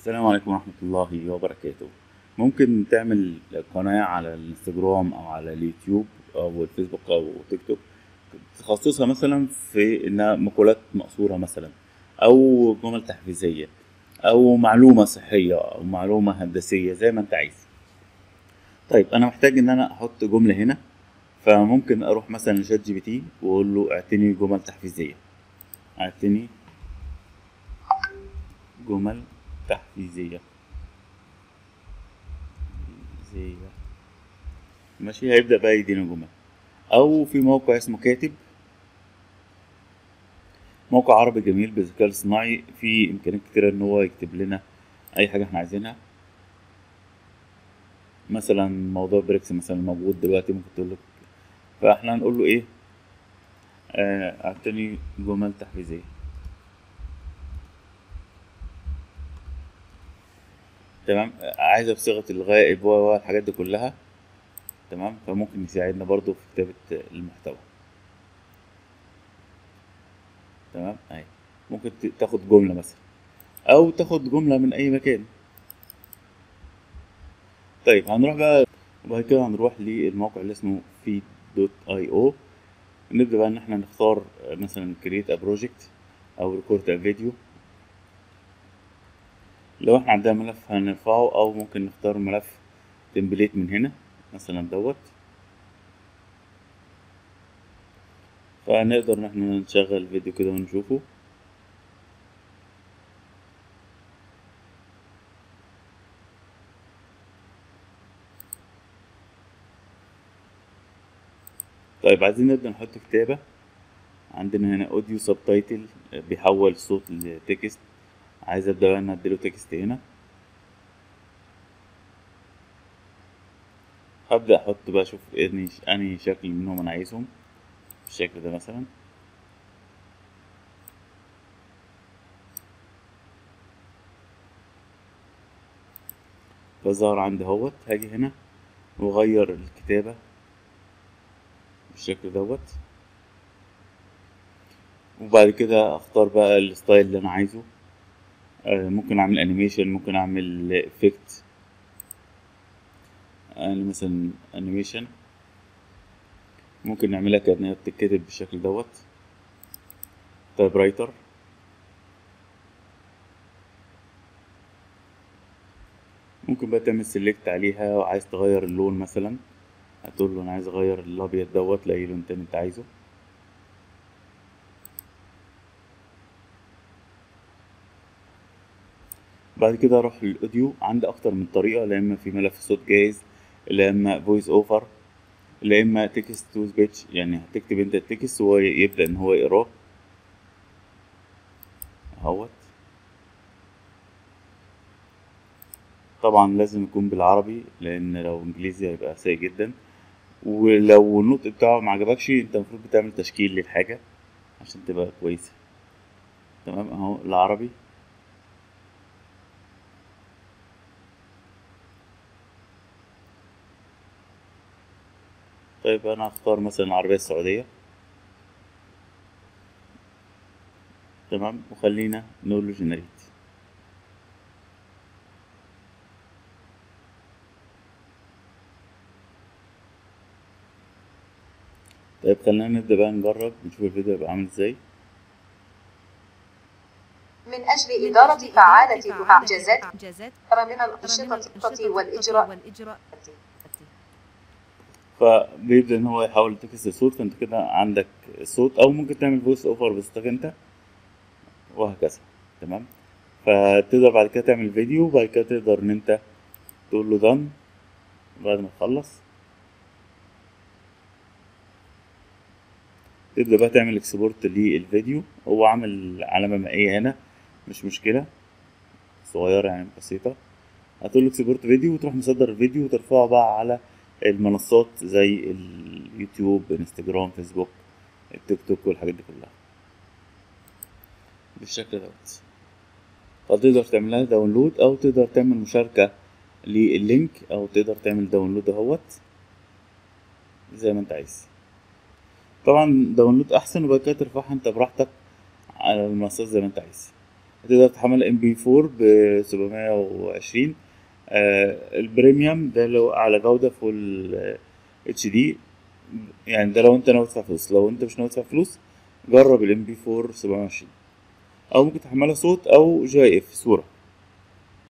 السلام عليكم ورحمة الله وبركاته ممكن تعمل قناة على الانستجرام أو على اليوتيوب أو الفيسبوك أو تيك توك تخصصها مثلا في إنها مقولات مقصورة مثلا أو جمل تحفيزية أو معلومة صحية أو معلومة هندسية زي ما أنت عايز طيب أنا محتاج إن أنا أحط جملة هنا فممكن أروح مثلا لشات جي بي تي وأقول له اعطيني جمل تحفيزية اعطيني جمل تحفيزية تحفيزية ماشي هيبدأ بقى يدينا جمل أو في موقع اسمه كاتب موقع عربي جميل بالذكاء الاصطناعي فيه إمكانيات كتيرة إن هو يكتب لنا أي حاجة إحنا عايزينها مثلا موضوع بريكس مثلا موجود دلوقتي ممكن تقول له فاحنا هنقول له ايه آه، اعطيني جمل تحفيزية تمام آه، عايزة بصيغة الغائب و الحاجات دي كلها تمام فممكن يساعدنا برضو في كتابة المحتوى تمام اهي ممكن ت- تاخد جملة مثلا او تاخد جملة من اي مكان طيب هنروح بقى وبعد كده هنروح للموقع اللي اسمه feed دوت اي او نبدأ بقى ان احنا نختار آه، مثلا create a project او record a video لو احنا عندنا ملف هنرفعه او ممكن نختار ملف تمبليت من هنا مثلا دوت فنقدر ان احنا نشغل فيديو كده ونشوفه طيب عايزين نبدأ نحط كتابة عندنا هنا اوديو سبتايتل بيحول الصوت لتكست عايز ابدأ بقى ان اديله تكست هنا هبدأ احط بقى اشوف اني انهي شكل منهم انا عايزهم بالشكل ده مثلا فظهر عندي اهوت هاجي هنا واغير الكتابة بالشكل دوت وبعد كده اختار بقى الستايل اللي انا عايزه آه، ممكن اعمل انيميشن ممكن اعمل افكت انا مثلا انيميشن ممكن نعملها كأنها بتتكتب بالشكل دوت تايب رايتر ممكن بقى تعمل سيلكت عليها وعايز تغير اللون مثلا هتقول له انا عايز اغير الابيض دوت لاي لون تاني انت عايزه بعد كده اروح للاوديو عندي اكتر من طريقه لا اما في ملف صوت جاهز لا اما فويس اوفر لا اما تكست تو سبيتش يعني هتكتب انت التكست وهو يبدا ان هو يقراه اهوت طبعا لازم يكون بالعربي لان لو انجليزي هيبقى سيء جدا ولو النطق بتاعه ما عجبكش انت المفروض بتعمل تشكيل للحاجه عشان تبقى كويسه تمام اهو العربي طيب انا هختار مثلا العربيه السعوديه تمام وخلينا نقول له جنريت طيب خلينا نبدا بقى نجرب نشوف الفيديو هيبقى عامل ازاي من أجل إدارة فعالة دفاع جازات جازات ترى من الأنشطة والإجراء والإجراء فبيبدا ان هو يحول تكست لصوت فانت كده عندك صوت او ممكن تعمل فويس اوفر بصوتك انت وهكذا تمام فتقدر بعد كده تعمل فيديو وبعد كده تقدر ان انت تقول له done بعد ما تخلص تبدأ بقى تعمل اكسبورت للفيديو هو عامل علامة مائية هنا مش مشكلة صغيرة يعني بسيطة هتقول له اكسبورت فيديو وتروح مصدر الفيديو وترفعه بقى على المنصات زي اليوتيوب انستجرام فيسبوك التيك توك والحاجات دي كلها بالشكل دوت فتقدر تعملها داونلود او تقدر تعمل مشاركة لللينك او تقدر تعمل داونلود اهوت زي ما انت عايز طبعا داونلود احسن وبعد كده ترفعها انت براحتك على المنصات زي ما انت عايز هتقدر تحمل ام بي 4 ب 720 آه البريميوم ده لو على جودة فول اتش دي يعني ده لو انت ناوي تدفع فلوس لو انت مش ناوي تدفع فلوس جرب الام بي 4 720 او ممكن تحملها صوت او جي اف صورة